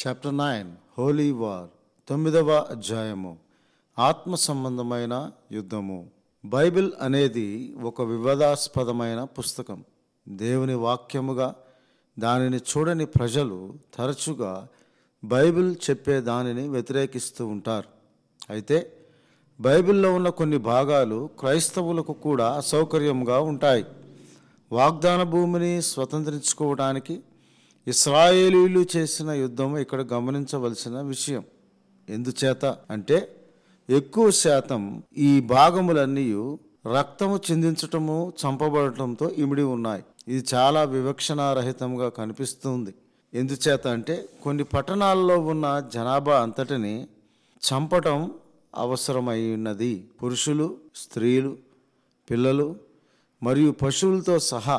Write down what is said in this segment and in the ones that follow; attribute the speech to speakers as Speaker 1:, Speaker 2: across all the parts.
Speaker 1: chapter nine Holi war తొమ్మిదవ అధ్యాయము ఆత్మ సంబంధమైన యుద్ధము బైబిల్ అనేది ఒక వివాదాస్పదమైన పుస్తకం దేవుని వాక్యముగా దానిని చూడని ప్రజలు తరచుగా బైబిల్ చెప్పే దానిని వ్యతిరేకిస్తూ ఉంటారు అయితే బైబిల్లో ఉన్న కొన్ని భాగాలు క్రైస్తవులకు కూడా అసౌకర్యంగా ఉంటాయి వాగ్దాన భూమిని స్వతంత్రించుకోవడానికి ఇస్రాయేలీలు చేసిన యుద్ధం ఇక్కడ గమనించవలసిన విషయం ఎందుచేత అంటే ఎక్కువ శాతం ఈ భాగములన్నీ రక్తము చిందించటము చంపబడటంతో ఇమిడి ఉన్నాయి ఇది చాలా వివక్షణారహితంగా కనిపిస్తుంది ఎందుచేత అంటే కొన్ని పట్టణాల్లో ఉన్న జనాభా అంతటిని చంపటం అవసరమై ఉన్నది పురుషులు స్త్రీలు పిల్లలు మరియు పశువులతో సహా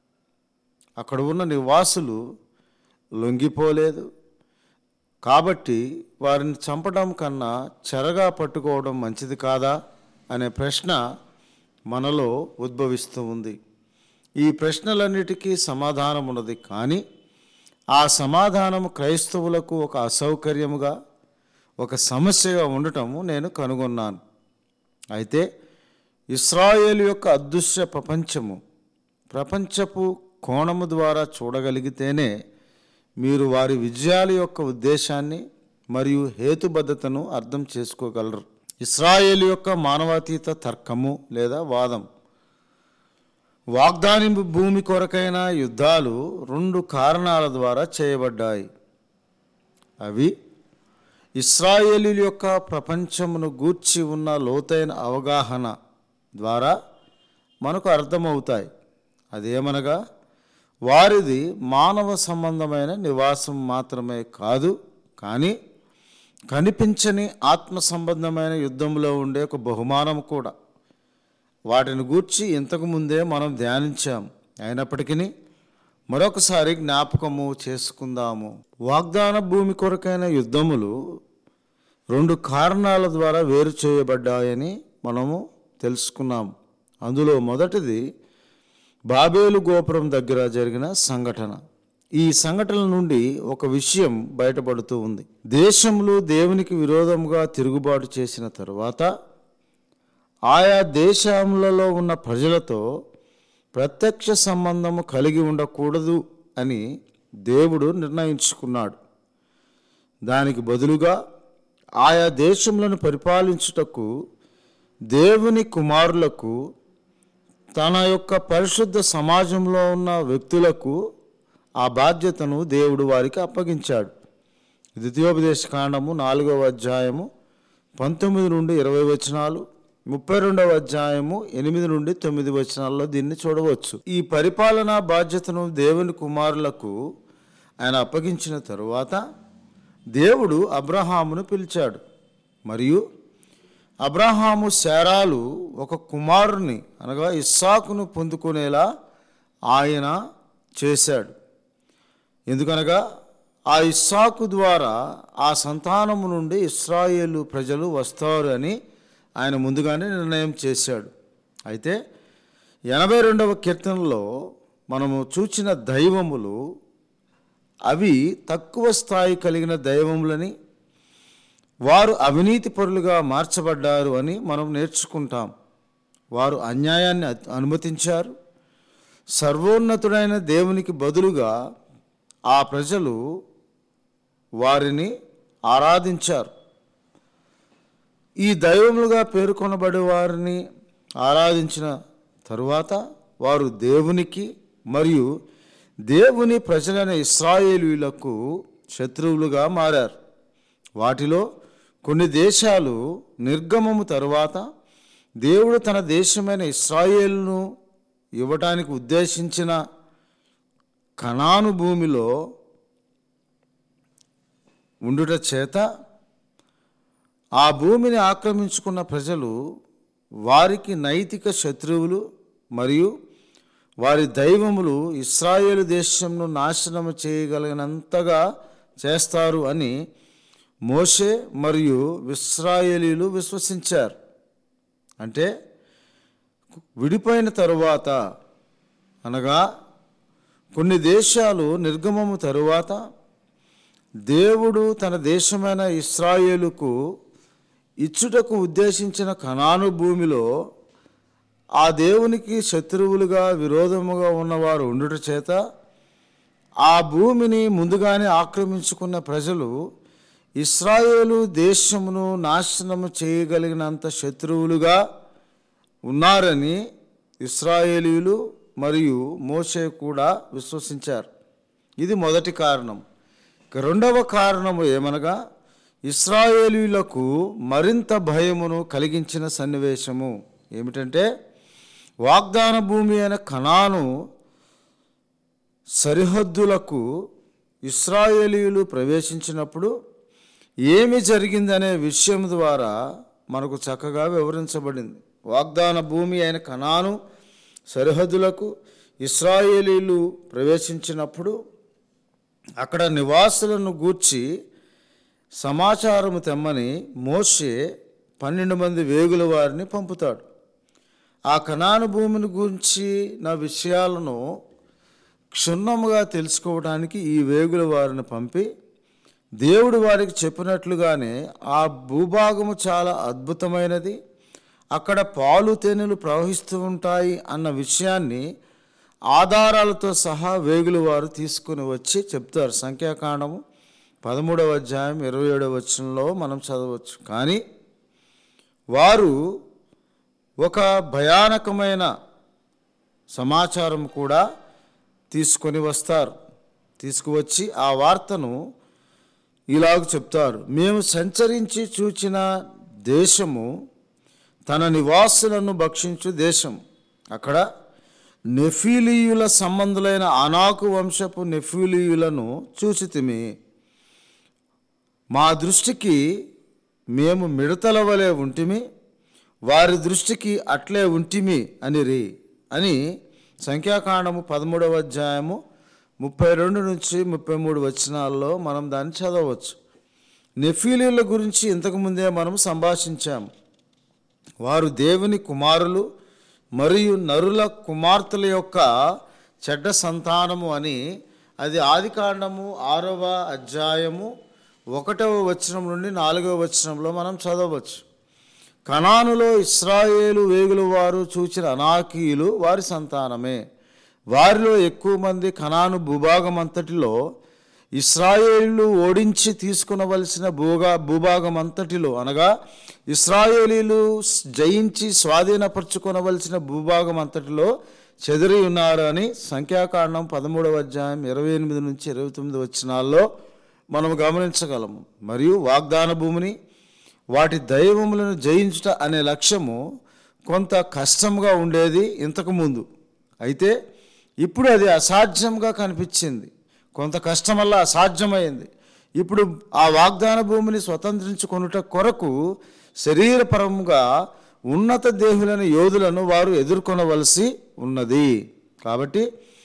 Speaker 1: అక్కడ ఉన్న నివాసులు లొంగిపోలేదు కాబట్టి వారిని చంపడం కన్నా చెరగా పట్టుకోవడం మంచిది కాదా అనే ప్రశ్న మనలో ఉద్భవిస్తూ ఉంది ఈ ప్రశ్నలన్నిటికీ సమాధానం ఉన్నది కానీ ఆ సమాధానం క్రైస్తవులకు ఒక అసౌకర్యముగా ఒక సమస్యగా ఉండటము నేను కనుగొన్నాను అయితే ఇస్రాయేల్ యొక్క అదృశ్య ప్రపంచము ప్రపంచపు కోణము ద్వారా చూడగలిగితేనే మీరు వారి విజయాల యొక్క ఉద్దేశాన్ని మరియు హేతుబద్ధతను అర్థం చేసుకోగలరు ఇస్రాయేల్ యొక్క మానవాతీత తర్కము లేదా వాదం వాగ్దాని భూమి కొరకైన యుద్ధాలు రెండు కారణాల ద్వారా చేయబడ్డాయి అవి ఇస్రాయేలీల యొక్క ప్రపంచమును గూర్చి ఉన్న లోతైన అవగాహన ద్వారా మనకు అర్థమవుతాయి అదేమనగా వారిది మానవ సంబంధమైన నివాసం మాత్రమే కాదు కానీ కనిపించని ఆత్మ సంబంధమైన యుద్ధంలో ఉండే ఒక బహుమానం కూడా వాటిని గూర్చి ఇంతకు ముందే మనం ధ్యానించాం అయినప్పటికీ మరొకసారి జ్ఞాపకము చేసుకుందాము వాగ్దాన భూమి కొరకైన యుద్ధములు రెండు కారణాల ద్వారా వేరు చేయబడ్డాయని మనము తెలుసుకున్నాం అందులో మొదటిది బాబేలు గోపురం దగ్గర జరిగిన సంఘటన ఈ సంఘటన నుండి ఒక విషయం బయటపడుతూ ఉంది దేశంలో దేవునికి విరోధముగా తిరుగుబాటు చేసిన తరువాత ఆయా దేశములలో ఉన్న ప్రజలతో ప్రత్యక్ష సంబంధము కలిగి ఉండకూడదు అని దేవుడు నిర్ణయించుకున్నాడు దానికి బదులుగా ఆయా దేశములను పరిపాలించుటకు దేవుని కుమారులకు తన యొక్క పరిశుద్ధ సమాజంలో ఉన్న వ్యక్తులకు ఆ బాధ్యతను దేవుడు వారికి అప్పగించాడు ద్వితీయోపదేశ కాండము నాలుగవ అధ్యాయము పంతొమ్మిది నుండి ఇరవై వచనాలు ముప్పై రెండవ అధ్యాయము ఎనిమిది నుండి తొమ్మిది వచనాల్లో దీన్ని చూడవచ్చు ఈ పరిపాలనా బాధ్యతను దేవుని కుమారులకు ఆయన అప్పగించిన తరువాత దేవుడు అబ్రహామును పిలిచాడు మరియు అబ్రహాము శారాలు ఒక కుమారుని అనగా ఇస్సాకును పొందుకునేలా ఆయన చేశాడు ఎందుకనగా ఆ ఇస్సాకు ద్వారా ఆ సంతానము నుండి ఇస్రాయేలు ప్రజలు వస్తారు అని ఆయన ముందుగానే నిర్ణయం చేశాడు అయితే ఎనభై రెండవ కీర్తనలో మనము చూచిన దైవములు అవి తక్కువ స్థాయి కలిగిన దైవములని వారు అవినీతి పరులుగా మార్చబడ్డారు అని మనం నేర్చుకుంటాం వారు అన్యాయాన్ని అ- అనుమతించారు సర్వోన్నతుడైన దేవునికి బదులుగా ఆ ప్రజలు వారిని ఆరాధించారు ఈ దైవములుగా పేర్కొనబడే వారిని ఆరాధించిన తరువాత వారు దేవునికి మరియు దేవుని ప్రజలైన ఇస్రాయేలీలకు శత్రువులుగా మారారు వాటిలో కొన్ని దేశాలు నిర్గమము తరువాత దేవుడు తన దేశమైన ఇస్రాయేలును ఇవ్వటానికి ఉద్దేశించిన కణాను భూమిలో ఉండుట చేత ఆ భూమిని ఆక్రమించుకున్న ప్రజలు వారికి నైతిక శత్రువులు మరియు వారి దైవములు ఇస్రాయేలు దేశంను నాశనము చేయగలిగినంతగా చేస్తారు అని మోషే మరియు ఇస్రాయేలీలు విశ్వసించారు అంటే విడిపోయిన తరువాత అనగా కొన్ని దేశాలు నిర్గమము తరువాత దేవుడు తన దేశమైన ఇస్రాయేలుకు ఇచ్చుటకు ఉద్దేశించిన కనాను భూమిలో ఆ దేవునికి శత్రువులుగా విరోధముగా ఉన్నవారు ఉండుట చేత ఆ భూమిని ముందుగానే ఆక్రమించుకున్న ప్రజలు ఇస్రాయేలు దేశమును నాశనము చేయగలిగినంత శత్రువులుగా ఉన్నారని ఇస్రాయేలీలు మరియు మోషే కూడా విశ్వసించారు ఇది మొదటి కారణం ఇక రెండవ కారణము ఏమనగా ఇస్రాయేలీలకు మరింత భయమును కలిగించిన సన్నివేశము ఏమిటంటే వాగ్దాన భూమి అయిన కణాను సరిహద్దులకు ఇస్రాయేలీయులు ప్రవేశించినప్పుడు ఏమి జరిగిందనే విషయం ద్వారా మనకు చక్కగా వివరించబడింది వాగ్దాన భూమి అయిన కణాను సరిహద్దులకు ఇస్రాయేలీలు ప్రవేశించినప్పుడు అక్కడ నివాసులను గూర్చి సమాచారము తెమ్మని మోషే పన్నెండు మంది వేగుల వారిని పంపుతాడు ఆ కణాను భూమిని గురించి నా విషయాలను క్షుణ్ణముగా తెలుసుకోవడానికి ఈ వేగుల వారిని పంపి దేవుడు వారికి చెప్పినట్లుగానే ఆ భూభాగము చాలా అద్భుతమైనది అక్కడ పాలు తేనెలు ప్రవహిస్తూ ఉంటాయి అన్న విషయాన్ని ఆధారాలతో సహా వేగులు వారు తీసుకుని వచ్చి చెప్తారు సంఖ్యాకాండము పదమూడవ అధ్యాయం ఇరవై ఏడవ వచనంలో మనం చదవచ్చు కానీ వారు ఒక భయానకమైన సమాచారం కూడా తీసుకొని వస్తారు తీసుకువచ్చి ఆ వార్తను ఇలాగ చెప్తారు మేము సంచరించి చూచిన దేశము తన నివాసులను భక్షించు దేశం అక్కడ నెఫీలీయుల సంబంధులైన అనాకు వంశపు నెఫీలీయులను చూచితిమి మా దృష్టికి మేము మిడతల వలె ఉంటిమి వారి దృష్టికి అట్లే ఉంటిమి అని రే అని సంఖ్యాకాండము పదమూడవ అధ్యాయము ముప్పై రెండు నుంచి ముప్పై మూడు వచనాల్లో మనం దాన్ని చదవచ్చు నెఫీలీల గురించి ఇంతకుముందే మనం సంభాషించాము వారు దేవుని కుమారులు మరియు నరుల కుమార్తెల యొక్క చెడ్డ సంతానము అని అది ఆదికాండము ఆరవ అధ్యాయము ఒకటవ వచనం నుండి నాలుగవ వచనంలో మనం చదవచ్చు కణానులో ఇస్రాయేలు వేగుల వారు చూచిన అనాకీయులు వారి సంతానమే వారిలో ఎక్కువ మంది కణాను భూభాగం అంతటిలో ఇస్రాయేలీలు ఓడించి తీసుకునవలసిన భూగా భూభాగం అంతటిలో అనగా ఇస్రాయేలీలు జయించి స్వాధీనపరచుకొనవలసిన భూభాగం అంతటిలో చెదిరి ఉన్నారు అని సంఖ్యాకాండం పదమూడవ అధ్యాయం ఇరవై ఎనిమిది నుంచి ఇరవై తొమ్మిది వచ్చినాల్లో మనం గమనించగలము మరియు వాగ్దాన భూమిని వాటి దైవములను జయించుట అనే లక్ష్యము కొంత కష్టంగా ఉండేది ఇంతకుముందు అయితే ఇప్పుడు అది అసాధ్యంగా కనిపించింది కొంత కష్టం వల్ల అసాధ్యమైంది ఇప్పుడు ఆ వాగ్దాన భూమిని స్వతంత్రించుకొనుట కొరకు శరీరపరంగా ఉన్నత దేహులైన యోధులను వారు ఎదుర్కొనవలసి ఉన్నది కాబట్టి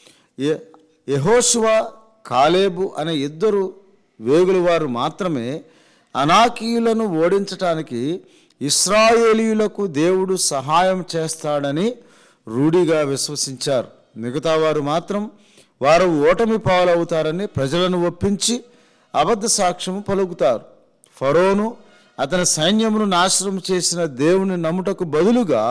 Speaker 1: ఎ- యెహోషువ కాలేబు అనే ఇద్దరు వేగుల వారు మాత్రమే అనాకీయులను ఓడించటానికి ఇస్రాయేలీయులకు దేవుడు సహాయం చేస్తాడని రూఢిగా విశ్వసించారు మిగతా వారు మాత్రం వారు ఓటమి పాలవుతారని ప్రజలను ఒప్పించి అబద్ధ సాక్ష్యము పలుకుతారు ఫరోను అతని సైన్యమును నాశనం చేసిన దేవుని నమ్ముటకు బదులుగా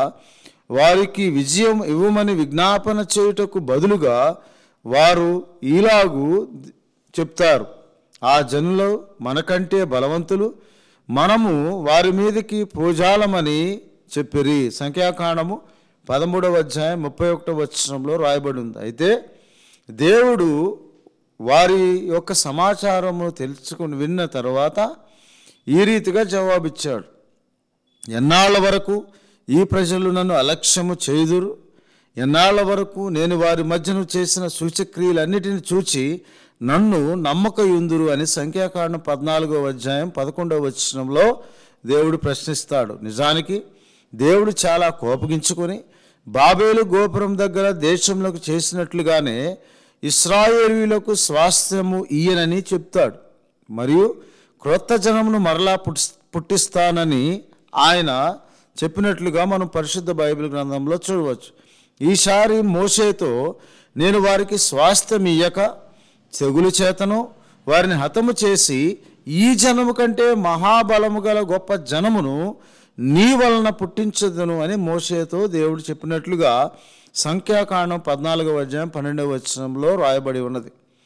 Speaker 1: వారికి విజయం ఇవ్వమని విజ్ఞాపన చేయుటకు బదులుగా వారు ఈలాగు చెప్తారు ఆ జనులు మనకంటే బలవంతులు మనము వారి మీదకి పూజాలమని చెప్పిరి సంఖ్యాకాండము పదమూడవ అధ్యాయం ముప్పై ఒకటో వచనంలో రాయబడి ఉంది అయితే దేవుడు వారి యొక్క సమాచారము తెలుసుకుని విన్న తర్వాత ఈ రీతిగా జవాబిచ్చాడు ఎన్నాళ్ళ వరకు ఈ ప్రజలు నన్ను అలక్ష్యము చేయుదురు ఎన్నాళ్ళ వరకు నేను వారి మధ్యను చేసిన సూచక్రియలన్నిటిని చూచి నన్ను నమ్మకయుందురు అని సంఖ్యాకాండం పద్నాలుగో అధ్యాయం పదకొండవ వచనంలో దేవుడు ప్రశ్నిస్తాడు నిజానికి దేవుడు చాలా కోపగించుకొని బాబేలు గోపురం దగ్గర దేశంలోకి చేసినట్లుగానే ఇస్రాయేలీలకు స్వాస్థ్యము ఇయ్యనని చెప్తాడు మరియు క్రొత్త జనమును మరలా పుట్టి పుట్టిస్తానని ఆయన చెప్పినట్లుగా మనం పరిశుద్ధ బైబిల్ గ్రంథంలో చూడవచ్చు ఈసారి మోషేతో నేను వారికి స్వాస్థ్యం ఇయ్యక తెగులు చేతను వారిని హతము చేసి ఈ జనము కంటే మహాబలము గల గొప్ప జనమును నీ వలన పుట్టించదును అని మోషేతో దేవుడు చెప్పినట్లుగా సంఖ్యాకాండం పద్నాలుగవ అధ్యాయం పన్నెండవ వచనంలో రాయబడి ఉన్నది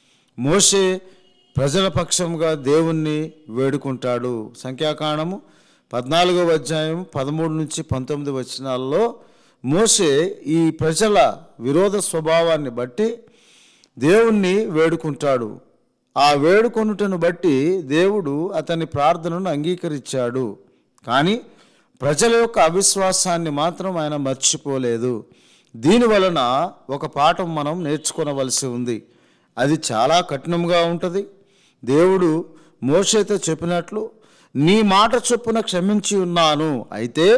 Speaker 1: మోషే ప్రజల పక్షంగా దేవుణ్ణి వేడుకుంటాడు సంఖ్యాకాండము పద్నాలుగవ అధ్యాయం పదమూడు నుంచి పంతొమ్మిది వచనాల్లో మోషే ఈ ప్రజల విరోధ స్వభావాన్ని బట్టి దేవుణ్ణి వేడుకుంటాడు ఆ వేడుకొనుటను బట్టి దేవుడు అతని ప్రార్థనను అంగీకరించాడు కానీ ప్రజల యొక్క అవిశ్వాసాన్ని మాత్రం ఆయన మర్చిపోలేదు దీని వలన ఒక పాఠం మనం నేర్చుకోవలసి ఉంది అది చాలా కఠినంగా ఉంటుంది దేవుడు మోషేతో చెప్పినట్లు నీ మాట చొప్పున క్షమించి ఉన్నాను అయితే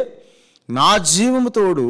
Speaker 1: నా జీవము తోడు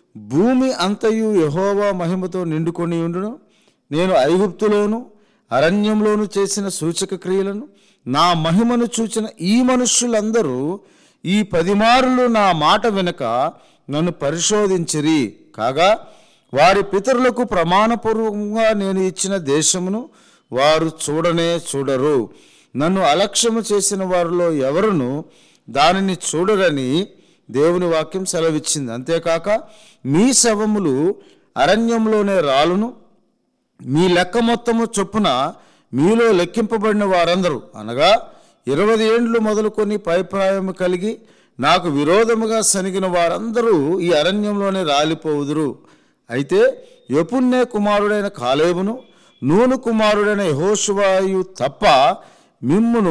Speaker 1: భూమి అంతయు యహోవా మహిమతో నిండుకొని ఉండును నేను ఐగుప్తులోను అరణ్యంలోను చేసిన సూచక క్రియలను నా మహిమను చూచిన ఈ మనుష్యులందరూ ఈ పదిమారులు నా మాట వెనుక నన్ను పరిశోధించిరి కాగా వారి పితరులకు ప్రమాణపూర్వకంగా నేను ఇచ్చిన దేశమును వారు చూడనే చూడరు నన్ను అలక్ష్యము చేసిన వారిలో ఎవరును దానిని చూడరని దేవుని వాక్యం సెలవిచ్చింది అంతేకాక మీ శవములు అరణ్యంలోనే రాలును మీ లెక్క మొత్తము చొప్పున మీలో లెక్కింపబడిన వారందరూ అనగా ఇరవై ఏండ్లు మొదలుకొని పైప్రాయము కలిగి నాకు విరోధముగా సనిగిన వారందరూ ఈ అరణ్యంలోనే రాలిపోవుదురు అయితే యపుణ్య కుమారుడైన కాలేబును నూను కుమారుడైన యహోషువాయు తప్ప మిమ్మును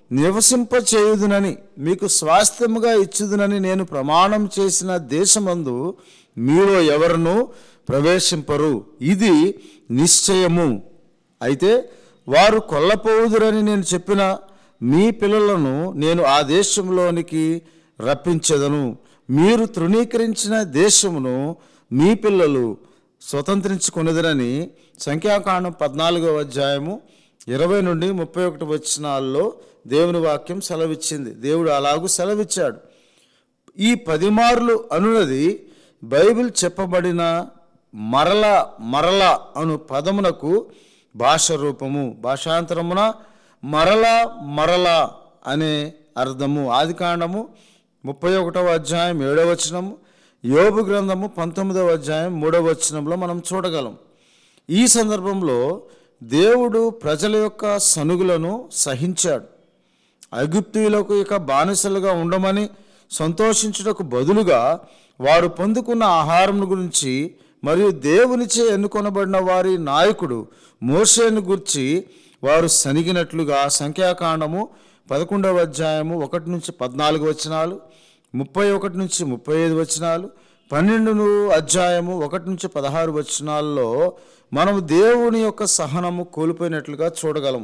Speaker 1: నివసింపచేయుదునని మీకు స్వాస్థ్యముగా ఇచ్చుదునని నేను ప్రమాణం చేసిన దేశమందు మీలో ఎవరును ప్రవేశింపరు ఇది నిశ్చయము అయితే వారు కొల్లపోవుదురని నేను చెప్పిన మీ పిల్లలను నేను ఆ దేశంలోనికి రప్పించెదను మీరు తృణీకరించిన దేశమును మీ పిల్లలు స్వతంత్రించుకునేదరని సంఖ్యాకాండం పద్నాలుగవ అధ్యాయము ఇరవై నుండి ముప్పై ఒకటి వచనాల్లో దేవుని వాక్యం సెలవిచ్చింది దేవుడు అలాగూ సెలవిచ్చాడు ఈ పదిమార్లు అనున్నది బైబిల్ చెప్పబడిన మరల మరల అను పదమునకు భాష రూపము భాషాంతరమున మరల మరల అనే అర్థము ఆదికాండము ముప్పై ఒకటవ అధ్యాయం ఏడవ వచనము యోబు గ్రంథము పంతొమ్మిదవ అధ్యాయం మూడవ వచనంలో మనం చూడగలం ఈ సందర్భంలో దేవుడు ప్రజల యొక్క సనుగులను సహించాడు ఐగుప్తీయులకు ఇక బానిసలుగా ఉండమని సంతోషించుటకు బదులుగా వారు పొందుకున్న ఆహారం గురించి మరియు దేవునిచే ఎన్నుకొనబడిన వారి నాయకుడు మోషేను గుర్చి వారు సనిగినట్లుగా సంఖ్యాకాండము పదకొండవ అధ్యాయము ఒకటి నుంచి పద్నాలుగు వచనాలు ముప్పై ఒకటి నుంచి ముప్పై ఐదు వచనాలు పన్నెండు అధ్యాయము ఒకటి నుంచి పదహారు వచనాల్లో మనం దేవుని యొక్క సహనము కోల్పోయినట్లుగా చూడగలం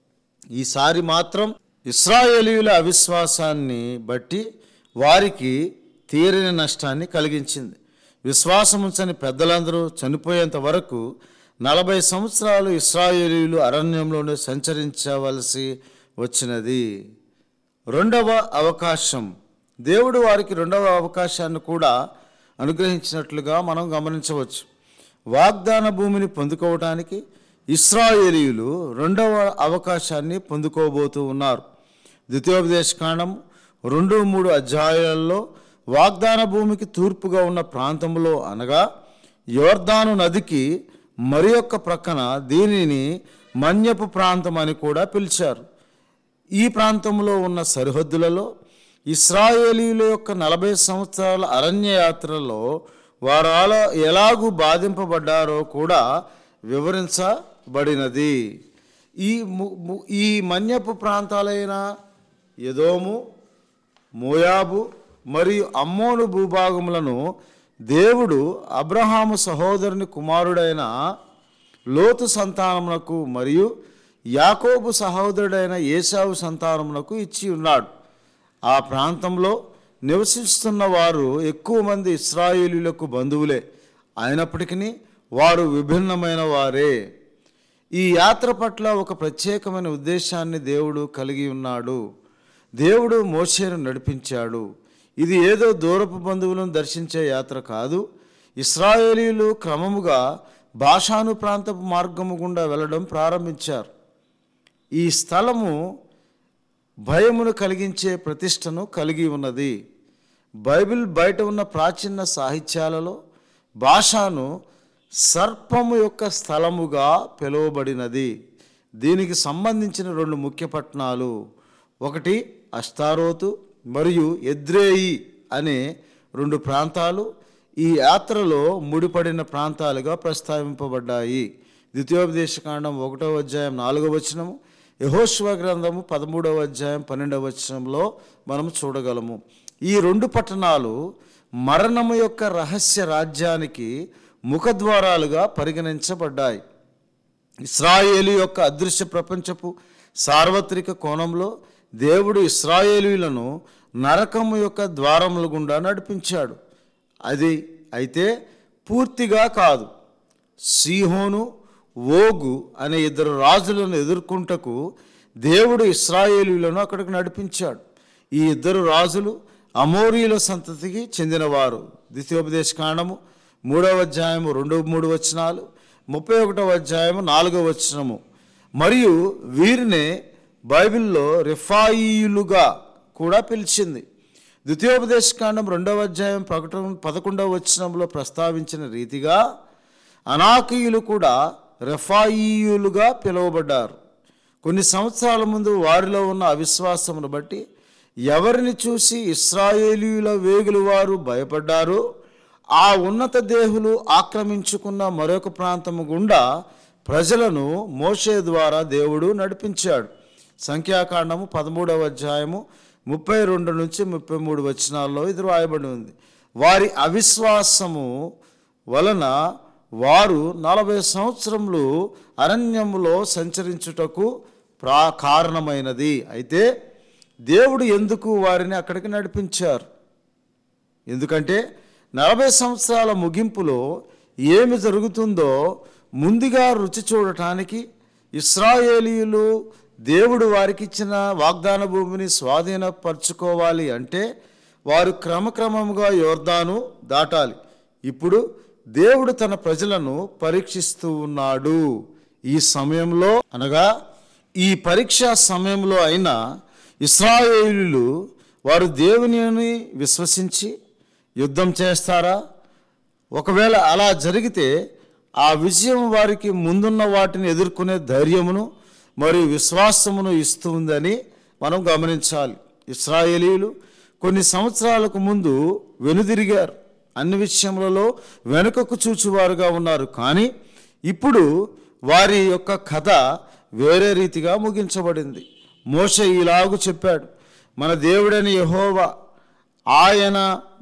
Speaker 1: ఈసారి మాత్రం ఇస్రాయేలీయుల అవిశ్వాసాన్ని బట్టి వారికి తీరని నష్టాన్ని కలిగించింది విశ్వాసముంచని పెద్దలందరూ చనిపోయేంత వరకు నలభై సంవత్సరాలు ఇస్రాయేలీయులు అరణ్యంలోనే సంచరించవలసి వచ్చినది రెండవ అవకాశం దేవుడు వారికి రెండవ అవకాశాన్ని కూడా అనుగ్రహించినట్లుగా మనం గమనించవచ్చు వాగ్దాన భూమిని పొందుకోవటానికి ఇస్రాయేలీయులు రెండవ అవకాశాన్ని పొందుకోబోతూ ఉన్నారు ద్వితీయోపదేశ కాండం రెండు మూడు అధ్యాయాల్లో వాగ్దాన భూమికి తూర్పుగా ఉన్న ప్రాంతంలో అనగా యోర్దాను నదికి మరి యొక్క ప్రక్కన దీనిని మన్యపు ప్రాంతం అని కూడా పిలిచారు ఈ ప్రాంతంలో ఉన్న సరిహద్దులలో ఇస్రాయేలీల యొక్క నలభై సంవత్సరాల అరణ్య యాత్రలో వారు అలా ఎలాగూ బాధింపబడ్డారో కూడా వివరించబడినది ఈ ము- ము- ఈ మన్యపు ప్రాంతాలైన ఎదోము మోయాబు మరియు అమ్మోను భూభాగములను దేవుడు అబ్రహాము సహోదరుని కుమారుడైన లోతు సంతానమునకు మరియు యాకోబు సహోదరుడైన ఏసావు సంతానమునకు ఇచ్చి ఉన్నాడు ఆ ప్రాంతంలో నివసిస్తున్న వారు ఎక్కువ మంది ఇస్రాయేలీలకు బంధువులే అయినప్పటికీ వారు విభిన్నమైన వారే ఈ యాత్ర పట్ల ఒక ప్రత్యేకమైన ఉద్దేశాన్ని దేవుడు కలిగి ఉన్నాడు దేవుడు మోషేను నడిపించాడు ఇది ఏదో దూరపు బంధువులను దర్శించే యాత్ర కాదు ఇస్రాయేలీలు క్రమముగా భాషాను ప్రాంతపు మార్గము గుండా వెళ్ళడం ప్రారంభించారు ఈ స్థలము భయమును కలిగించే ప్రతిష్టను కలిగి ఉన్నది బైబిల్ బయట ఉన్న ప్రాచీన సాహిత్యాలలో భాషను సర్పము యొక్క స్థలముగా పిలువబడినది దీనికి సంబంధించిన రెండు ముఖ్య పట్టణాలు ఒకటి అష్టారోతు మరియు ఎద్రేయి అనే రెండు ప్రాంతాలు ఈ యాత్రలో ముడిపడిన ప్రాంతాలుగా ప్రస్తావింపబడ్డాయి ద్వితీయోపదేశకాండం ఒకటవ అధ్యాయం నాలుగవ వచనము యహోశివ గ్రంథము పదమూడవ అధ్యాయం పన్నెండవ వచనంలో మనం చూడగలము ఈ రెండు పట్టణాలు మరణము యొక్క రహస్య రాజ్యానికి ముఖద్వారాలుగా పరిగణించబడ్డాయి ఇస్రాయేలు యొక్క అదృశ్య ప్రపంచపు సార్వత్రిక కోణంలో దేవుడు ఇస్రాయేలీలను నరకము యొక్క ద్వారముల గుండా నడిపించాడు అది అయితే పూర్తిగా కాదు సీహోను ఓగు అనే ఇద్దరు రాజులను ఎదుర్కొంటకు దేవుడు ఇస్రాయేలీలను అక్కడికి నడిపించాడు ఈ ఇద్దరు రాజులు అమోరీల సంతతికి చెందినవారు ద్వితీయోపదేశ కాండము మూడవ అధ్యాయము రెండు మూడు వచనాలు ముప్పై ఒకటవ అధ్యాయము నాలుగవ వచనము మరియు వీరినే బైబిల్లో రిఫాయిలుగా కూడా పిలిచింది ద్వితీయోపదేశ కాండం రెండవ అధ్యాయం ప్రకటన పదకొండవ వచనంలో ప్రస్తావించిన రీతిగా అనాకీయులు కూడా రెఫాయియులుగా పిలువబడ్డారు కొన్ని సంవత్సరాల ముందు వారిలో ఉన్న అవిశ్వాసమును బట్టి ఎవరిని చూసి ఇస్రాయేలీయుల వేగులు వారు భయపడ్డారో ఆ ఉన్నత దేహులు ఆక్రమించుకున్న మరొక ప్రాంతము గుండా ప్రజలను మోషే ద్వారా దేవుడు నడిపించాడు సంఖ్యాకాండము పదమూడవ అధ్యాయము ముప్పై రెండు నుంచి ముప్పై మూడు వచనాల్లో ఇది రాయబడి ఉంది వారి అవిశ్వాసము వలన వారు నలభై సంవత్సరములు అరణ్యములో సంచరించుటకు ప్రా కారణమైనది అయితే దేవుడు ఎందుకు వారిని అక్కడికి నడిపించారు ఎందుకంటే నలభై సంవత్సరాల ముగింపులో ఏమి జరుగుతుందో ముందుగా రుచి చూడటానికి ఇస్రాయేలీయులు దేవుడు వారికి ఇచ్చిన వాగ్దాన భూమిని స్వాధీనపరచుకోవాలి అంటే వారు క్రమక్రమముగా యోర్దాను దాటాలి ఇప్పుడు దేవుడు తన ప్రజలను పరీక్షిస్తూ ఉన్నాడు ఈ సమయంలో అనగా ఈ పరీక్ష సమయంలో అయినా ఇస్రాయేలీలు వారు దేవుని విశ్వసించి యుద్ధం చేస్తారా ఒకవేళ అలా జరిగితే ఆ విజయం వారికి ముందున్న వాటిని ఎదుర్కొనే ధైర్యమును మరియు విశ్వాసమును ఇస్తుందని మనం గమనించాలి ఇస్రాయేలీలు కొన్ని సంవత్సరాలకు ముందు వెనుదిరిగారు అన్ని విషయములలో వెనుకకు చూచువారుగా ఉన్నారు కానీ ఇప్పుడు వారి యొక్క కథ వేరే రీతిగా ముగించబడింది మోష ఇలాగు చెప్పాడు మన దేవుడని యహోవా ఆయన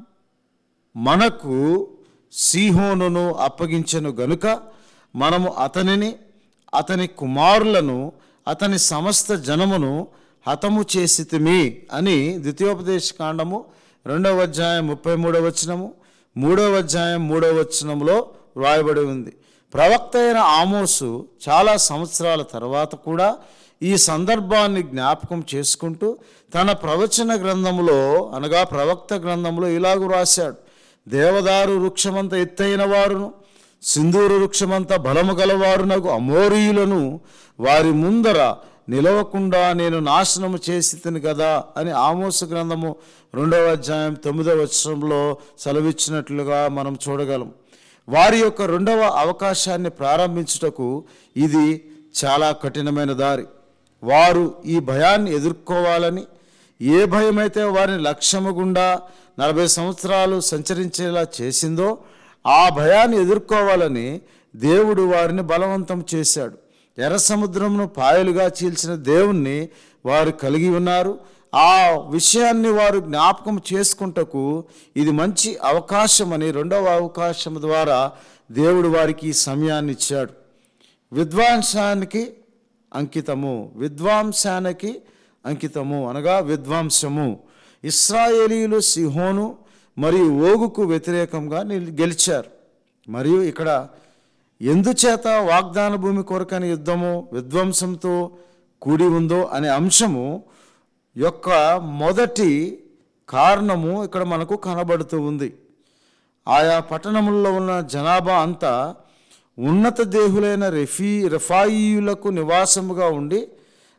Speaker 1: మనకు సీహోనును అప్పగించెను గనుక మనము అతనిని అతని కుమారులను అతని సమస్త జనమును హతము చేసితిమి అని ద్వితీయోపదేశ కాండము రెండవ అధ్యాయం ముప్పై మూడవ వచనము మూడవ అధ్యాయం మూడవ వచనంలో వ్రాయబడి ఉంది ప్రవక్త అయిన ఆమోసు చాలా సంవత్సరాల తర్వాత కూడా ఈ సందర్భాన్ని జ్ఞాపకం చేసుకుంటూ తన ప్రవచన గ్రంథములో అనగా ప్రవక్త గ్రంథంలో ఇలాగు రాశాడు దేవదారు వృక్షమంత ఎత్తైన వారును సింధూరు వృక్షమంత బలము గలవారునకు అమోరీయులను వారి ముందర నిలవకుండా నేను నాశనము చేసి తిని కదా అని ఆమోస గ్రంథము రెండవ అధ్యాయం తొమ్మిదవ వచనంలో సెలవిచ్చినట్లుగా మనం చూడగలం వారి యొక్క రెండవ అవకాశాన్ని ప్రారంభించుటకు ఇది చాలా కఠినమైన దారి వారు ఈ భయాన్ని ఎదుర్కోవాలని ఏ భయమైతే వారిని లక్ష్యము గుండా నలభై సంవత్సరాలు సంచరించేలా చేసిందో ఆ భయాన్ని ఎదుర్కోవాలని దేవుడు వారిని బలవంతం చేశాడు ఎర్ర సముద్రమును పాయలుగా చీల్చిన దేవుణ్ణి వారు కలిగి ఉన్నారు ఆ విషయాన్ని వారు జ్ఞాపకం చేసుకుంటకు ఇది మంచి అవకాశం అని రెండవ అవకాశం ద్వారా దేవుడు వారికి ఈ సమయాన్ని ఇచ్చాడు విద్వాంసానికి అంకితము విద్వాంసానికి అంకితము అనగా విద్వాంసము ఇస్రాయేలీలు సిహోను మరియు ఓగుకు వ్యతిరేకంగా నిల్- గెలిచారు మరియు ఇక్కడ ఎందుచేత వాగ్దాన భూమి కొరకని యుద్ధము విధ్వంసంతో కూడి ఉందో అనే అంశము యొక్క మొదటి కారణము ఇక్కడ మనకు కనబడుతూ ఉంది ఆయా పట్టణములలో ఉన్న జనాభా అంతా ఉన్నత దేహులైన రెఫీ రెఫాయియులకు నివాసముగా ఉండి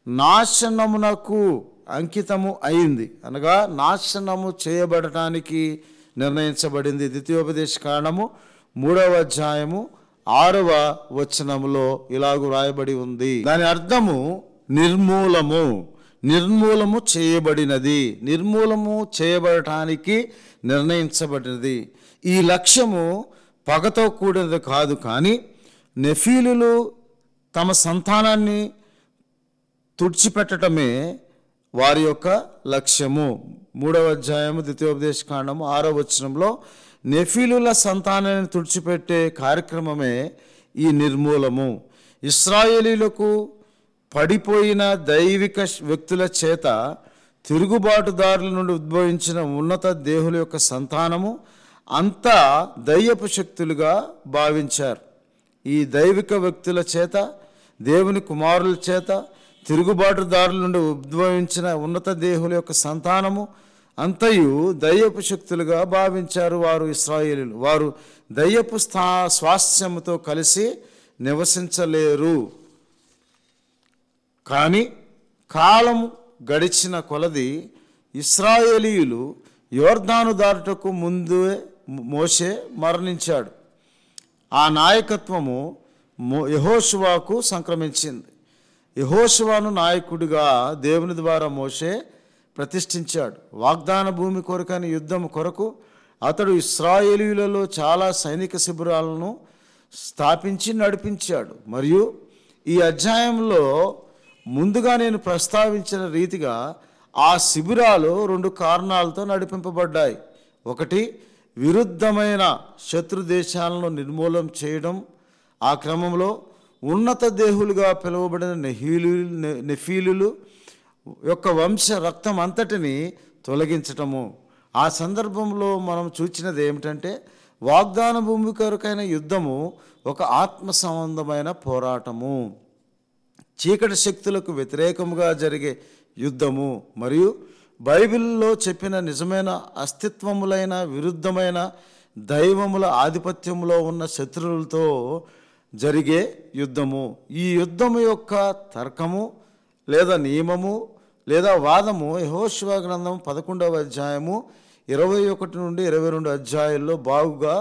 Speaker 1: నాశనమునకు అంకితము అయింది అనగా నాశనము చేయబడటానికి నిర్ణయించబడింది ద్వితీయోపదేశ కారణము మూడవ అధ్యాయము ఆరవ వచనములో ఇలాగు రాయబడి ఉంది దాని అర్థము నిర్మూలము నిర్మూలము చేయబడినది నిర్మూలము చేయబడటానికి నిర్ణయించబడినది ఈ లక్ష్యము పగతో కూడినది కాదు కానీ నెఫీలులు తమ సంతానాన్ని తుడిచిపెట్టడమే వారి యొక్క లక్ష్యము మూడవ అధ్యాయము ద్వితీయోపదేశ కాండము ఆరో వచనంలో నెఫీలుల సంతానాన్ని తుడిచిపెట్టే కార్యక్రమమే ఈ నిర్మూలము ఇస్రాయేలీలకు పడిపోయిన దైవిక వ్యక్తుల చేత తిరుగుబాటుదారుల నుండి ఉద్భవించిన ఉన్నత దేవుల యొక్క సంతానము అంతా దయ్యపు శక్తులుగా భావించారు ఈ దైవిక వ్యక్తుల చేత దేవుని కుమారుల చేత తిరుగుబాటుదారుల నుండి ఉద్భవించిన ఉన్నత దేవుల యొక్క సంతానము అంతయు దయ్యపు శక్తులుగా భావించారు వారు ఇస్రాయేలీలు వారు దయ్యపు స్థా స్వాస్థ్యముతో కలిసి నివసించలేరు కానీ కాలం గడిచిన కొలది ఇస్రాయేలీయులు యోర్ధాను దాటుటకు ముందే మోషే మరణించాడు ఆ నాయకత్వము మో యహోషువాకు సంక్రమించింది యహోషువాను నాయకుడిగా దేవుని ద్వారా మోషే ప్రతిష్ఠించాడు వాగ్దాన భూమి కొరకని యుద్ధం కొరకు అతడు ఇస్రాయేలీయులలో చాలా సైనిక శిబిరాలను స్థాపించి నడిపించాడు మరియు ఈ అధ్యాయంలో ముందుగా నేను ప్రస్తావించిన రీతిగా ఆ శిబిరాలు రెండు కారణాలతో నడిపింపబడ్డాయి ఒకటి విరుద్ధమైన శత్రు దేశాలను నిర్మూలం చేయడం ఆ క్రమంలో ఉన్నత దేహులుగా పిలువబడిన నెహీలు నెఫీలులు యొక్క వంశ రక్తం అంతటిని తొలగించటము ఆ సందర్భంలో మనం చూచినది ఏమిటంటే వాగ్దాన భూమి కొరకైన యుద్ధము ఒక ఆత్మ సంబంధమైన పోరాటము చీకటి శక్తులకు వ్యతిరేకముగా జరిగే యుద్ధము మరియు బైబిల్లో చెప్పిన నిజమైన అస్తిత్వములైన విరుద్ధమైన దైవముల ఆధిపత్యంలో ఉన్న శత్రువులతో జరిగే యుద్ధము ఈ యుద్ధము యొక్క తర్కము లేదా నియమము లేదా వాదము యహోశివ గ్రంథం పదకొండవ అధ్యాయము ఇరవై ఒకటి నుండి ఇరవై రెండు అధ్యాయాల్లో బాగుగా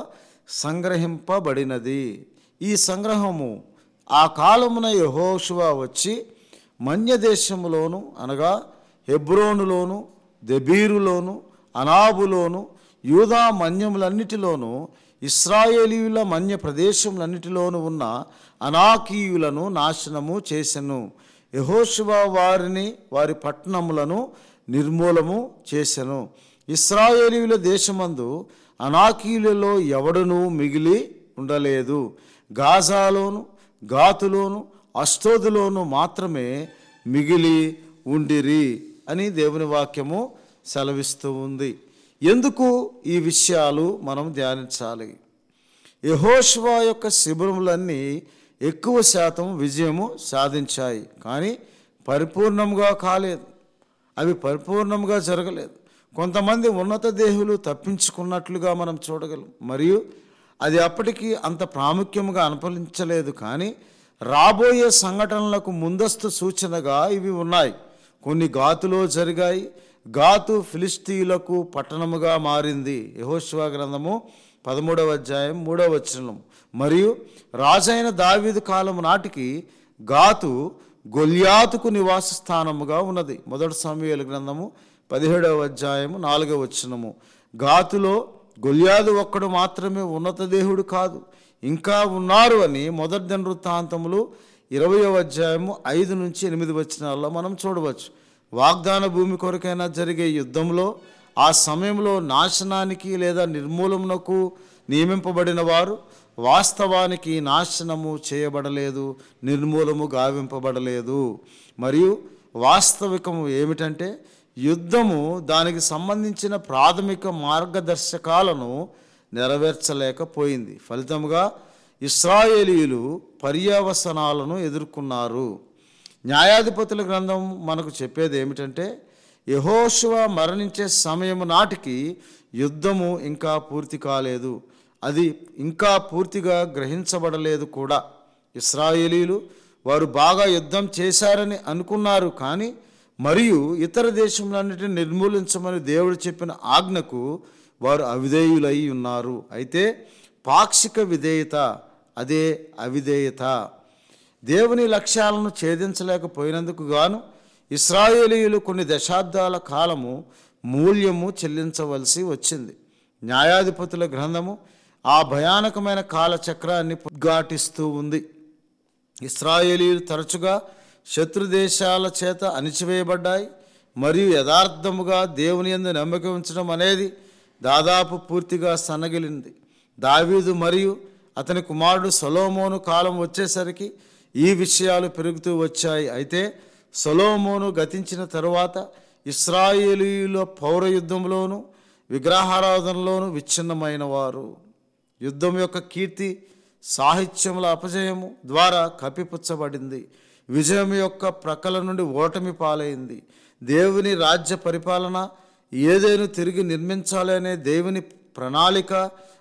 Speaker 1: సంగ్రహింపబడినది ఈ సంగ్రహము ఆ కాలమున యహోశివ వచ్చి మన్య దేశములోను అనగా హెబ్రోనులోను దెబీరులోను అనాబులోను యూదా మన్యములన్నిటిలోనూ ఇస్రాయేలీయుల మన్య ప్రదేశములన్నిటిలోనూ ఉన్న అనాకీయులను నాశనము చేసెను యహోశివ వారిని వారి పట్టణములను నిర్మూలము చేసెను ఇస్రాయేలీయుల దేశమందు అనాకీయులలో ఎవడునూ మిగిలి ఉండలేదు గాజాలోను గాతులోను అష్టోదులోను మాత్రమే మిగిలి ఉండిరి అని దేవుని వాక్యము సెలవిస్తూ ఉంది ఎందుకు ఈ విషయాలు మనం ధ్యానించాలి యహోష్వా యొక్క శిబిరములన్నీ ఎక్కువ శాతం విజయము సాధించాయి కానీ పరిపూర్ణంగా కాలేదు అవి పరిపూర్ణంగా జరగలేదు కొంతమంది ఉన్నత దేహులు తప్పించుకున్నట్లుగా మనం చూడగలం మరియు అది అప్పటికి అంత ప్రాముఖ్యంగా అనుపలించలేదు కానీ రాబోయే సంఘటనలకు ముందస్తు సూచనగా ఇవి ఉన్నాయి కొన్ని గాతులో జరిగాయి గాతు ఫిలిస్తీయులకు పట్టణముగా మారింది యహోశివా గ్రంథము పదమూడవ అధ్యాయం మూడవ వచనం మరియు రాజైన దావీదు కాలము నాటికి గాతు గొల్యాతుకు నివాస స్థానముగా ఉన్నది మొదటి సమయాల గ్రంథము పదిహేడవ అధ్యాయము నాలుగవ వచనము గాతులో గొల్యాదు ఒక్కడు మాత్రమే ఉన్నత దేవుడు కాదు ఇంకా ఉన్నారు అని మొదటి దినవృత్తాంతములు ఇరవయవ అధ్యాయము ఐదు నుంచి ఎనిమిది వచనాల్లో మనం చూడవచ్చు వాగ్దాన భూమి కొరకైనా జరిగే యుద్ధంలో ఆ సమయంలో నాశనానికి లేదా నిర్మూలమునకు నియమింపబడిన వారు వాస్తవానికి నాశనము చేయబడలేదు నిర్మూలము గావింపబడలేదు మరియు వాస్తవికము ఏమిటంటే యుద్ధము దానికి సంబంధించిన ప్రాథమిక మార్గదర్శకాలను నెరవేర్చలేకపోయింది ఫలితముగా ఇస్రాయేలీయులు పర్యవసనాలను ఎదుర్కొన్నారు న్యాయాధిపతుల గ్రంథం మనకు చెప్పేది ఏమిటంటే యహోశువ మరణించే సమయం నాటికి యుద్ధము ఇంకా పూర్తి కాలేదు అది ఇంకా పూర్తిగా గ్రహించబడలేదు కూడా ఇస్రాయేలీలు వారు బాగా యుద్ధం చేశారని అనుకున్నారు కానీ మరియు ఇతర దేశములన్నిటిని నిర్మూలించమని దేవుడు చెప్పిన ఆజ్ఞకు వారు అవిధేయులై ఉన్నారు అయితే పాక్షిక విధేయత అదే అవిధేయత దేవుని లక్ష్యాలను ఛేదించలేకపోయినందుకు గాను ఇస్రాయేలీయులు కొన్ని దశాబ్దాల కాలము మూల్యము చెల్లించవలసి వచ్చింది న్యాయాధిపతుల గ్రంథము ఆ భయానకమైన కాలచక్రాన్ని ఉద్ఘాటిస్తూ ఉంది ఇస్రాయేలీలు తరచుగా శత్రు దేశాల చేత అణిచివేయబడ్డాయి మరియు యథార్థముగా దేవుని యందు నమ్మకం ఉంచడం అనేది దాదాపు పూర్తిగా సన్నగిలింది దావీదు మరియు అతని కుమారుడు సొలోమోను కాలం వచ్చేసరికి ఈ విషయాలు పెరుగుతూ వచ్చాయి అయితే సొలోమోను గతించిన తరువాత ఇస్రాయేలీల పౌర యుద్ధంలోను విగ్రహారాధనలోను విచ్ఛిన్నమైన వారు యుద్ధం యొక్క కీర్తి సాహిత్యముల అపజయము ద్వారా కప్పిపుచ్చబడింది విజయం యొక్క ప్రక్కల నుండి ఓటమి పాలైంది దేవుని రాజ్య పరిపాలన ఏదైనా తిరిగి నిర్మించాలి అనే దేవుని ప్రణాళిక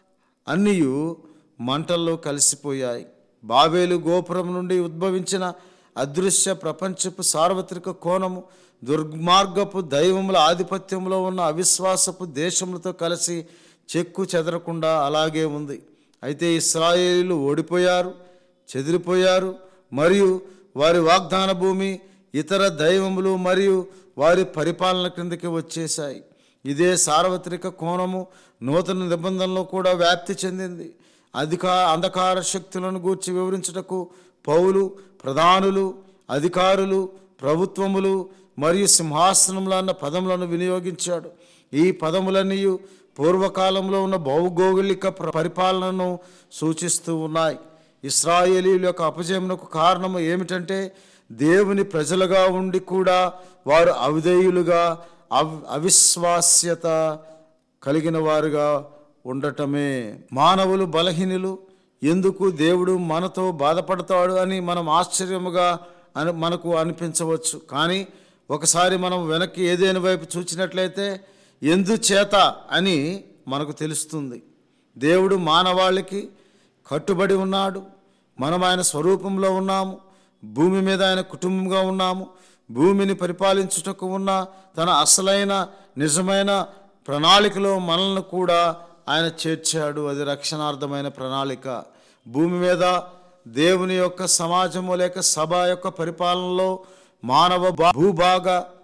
Speaker 1: అన్నీయు మంటల్లో కలిసిపోయాయి బాబేలు గోపురం నుండి ఉద్భవించిన అదృశ్య ప్రపంచపు సార్వత్రిక కోణము దుర్మార్గపు దైవముల ఆధిపత్యంలో ఉన్న అవిశ్వాసపు దేశములతో కలిసి చెక్కు చెదరకుండా అలాగే ఉంది అయితే ఇస్రాయేలీలు ఓడిపోయారు చెదిరిపోయారు మరియు వారి వాగ్దాన భూమి ఇతర దైవములు మరియు వారి పరిపాలన క్రిందకి వచ్చేశాయి ఇదే సార్వత్రిక కోణము నూతన నిబంధనలో కూడా వ్యాప్తి చెందింది అధిక అంధకార శక్తులను గూర్చి వివరించుటకు పౌలు ప్రధానులు అధికారులు ప్రభుత్వములు మరియు సింహాసనములు అన్న పదములను వినియోగించాడు ఈ పదములన్నీ పూర్వకాలంలో ఉన్న భౌగోళిక ప్ర- పరిపాలనను సూచిస్తూ ఉన్నాయి ఇస్రాయేలీల యొక్క అపజయమునకు కారణము ఏమిటంటే దేవుని ప్రజలుగా ఉండి కూడా వారు అవిధేయులుగా అవ్ అవిశ్వాస్యత కలిగిన వారుగా ఉండటమే మానవులు బలహీనులు ఎందుకు దేవుడు మనతో బాధపడతాడు అని మనం ఆశ్చర్యముగా అని మనకు అనిపించవచ్చు కానీ ఒకసారి మనం వెనక్కి ఏదైనా వైపు చూచినట్లయితే ఎందుచేత అని మనకు తెలుస్తుంది దేవుడు మానవాళికి కట్టుబడి ఉన్నాడు మనం ఆయన స్వరూపంలో ఉన్నాము భూమి మీద ఆయన కుటుంబంగా ఉన్నాము భూమిని పరిపాలించుటకు ఉన్న తన అసలైన నిజమైన ప్రణాళికలో మనల్ని కూడా ఆయన చేర్చాడు అది రక్షణార్థమైన ప్రణాళిక భూమి మీద దేవుని యొక్క సమాజము లేక సభ యొక్క పరిపాలనలో మానవ భా- భూభాగ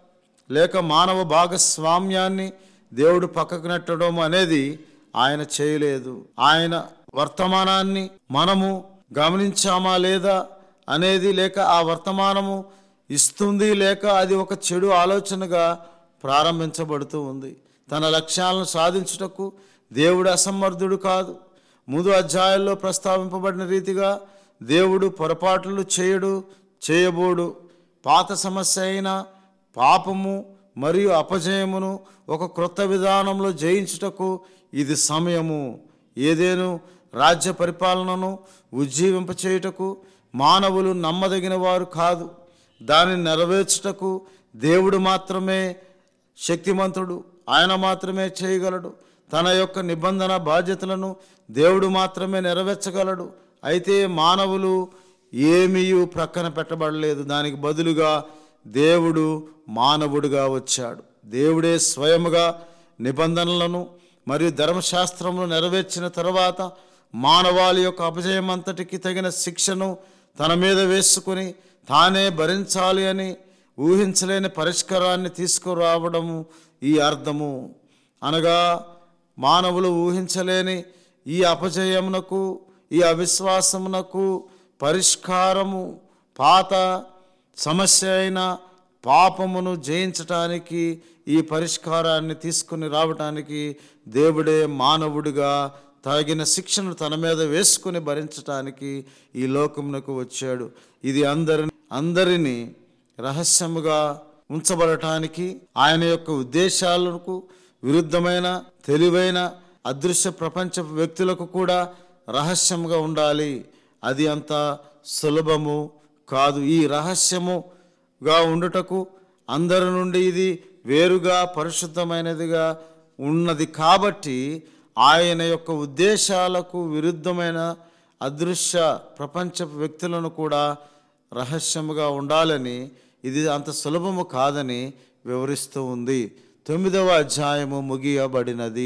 Speaker 1: లేక మానవ భాగస్వామ్యాన్ని దేవుడు పక్కకు నెట్టడం అనేది ఆయన చేయలేదు ఆయన వర్తమానాన్ని మనము గమనించామా లేదా అనేది లేక ఆ వర్తమానము ఇస్తుంది లేక అది ఒక చెడు ఆలోచనగా ప్రారంభించబడుతూ ఉంది తన లక్ష్యాలను సాధించుటకు దేవుడు అసమర్థుడు కాదు ముందు అధ్యాయాల్లో ప్రస్తావింపబడిన రీతిగా దేవుడు పొరపాట్లు చేయడు చేయబోడు పాత సమస్య అయిన పాపము మరియు అపజయమును ఒక క్రొత్త విధానంలో జయించుటకు ఇది సమయము ఏదేను రాజ్య పరిపాలనను ఉజ్జీవింపచేయుటకు మానవులు నమ్మదగిన వారు కాదు దానిని నెరవేర్చుటకు దేవుడు మాత్రమే శక్తిమంతుడు ఆయన మాత్రమే చేయగలడు తన యొక్క నిబంధన బాధ్యతలను దేవుడు మాత్రమే నెరవేర్చగలడు అయితే మానవులు ఏమీ ప్రక్కన పెట్టబడలేదు దానికి బదులుగా దేవుడు మానవుడిగా వచ్చాడు దేవుడే స్వయముగా నిబంధనలను మరియు ధర్మశాస్త్రమును నెరవేర్చిన తర్వాత మానవాళి యొక్క అపజయం అంతటికి తగిన శిక్షను తన మీద వేసుకుని తానే భరించాలి అని ఊహించలేని పరిష్కారాన్ని తీసుకురావడము ఈ అర్థము అనగా మానవులు ఊహించలేని ఈ అపజయమునకు ఈ అవిశ్వాసమునకు పరిష్కారము పాత సమస్య అయిన పాపమును జయించటానికి ఈ పరిష్కారాన్ని తీసుకుని రావటానికి దేవుడే మానవుడిగా తగిన శిక్షను తన మీద వేసుకుని భరించటానికి ఈ లోకమునకు వచ్చాడు ఇది అందరిని అందరినీ రహస్యముగా ఉంచబడటానికి ఆయన యొక్క ఉద్దేశాలకు విరుద్ధమైన తెలివైన అదృశ్య ప్రపంచ వ్యక్తులకు కూడా రహస్యంగా ఉండాలి అది అంత సులభము కాదు ఈ రహస్యముగా ఉండుటకు అందరి నుండి ఇది వేరుగా పరిశుద్ధమైనదిగా ఉన్నది కాబట్టి ఆయన యొక్క ఉద్దేశాలకు విరుద్ధమైన అదృశ్య ప్రపంచ వ్యక్తులను కూడా రహస్యముగా ఉండాలని ఇది అంత సులభము కాదని వివరిస్తూ ఉంది తొమ్మిదవ అధ్యాయము ముగియబడినది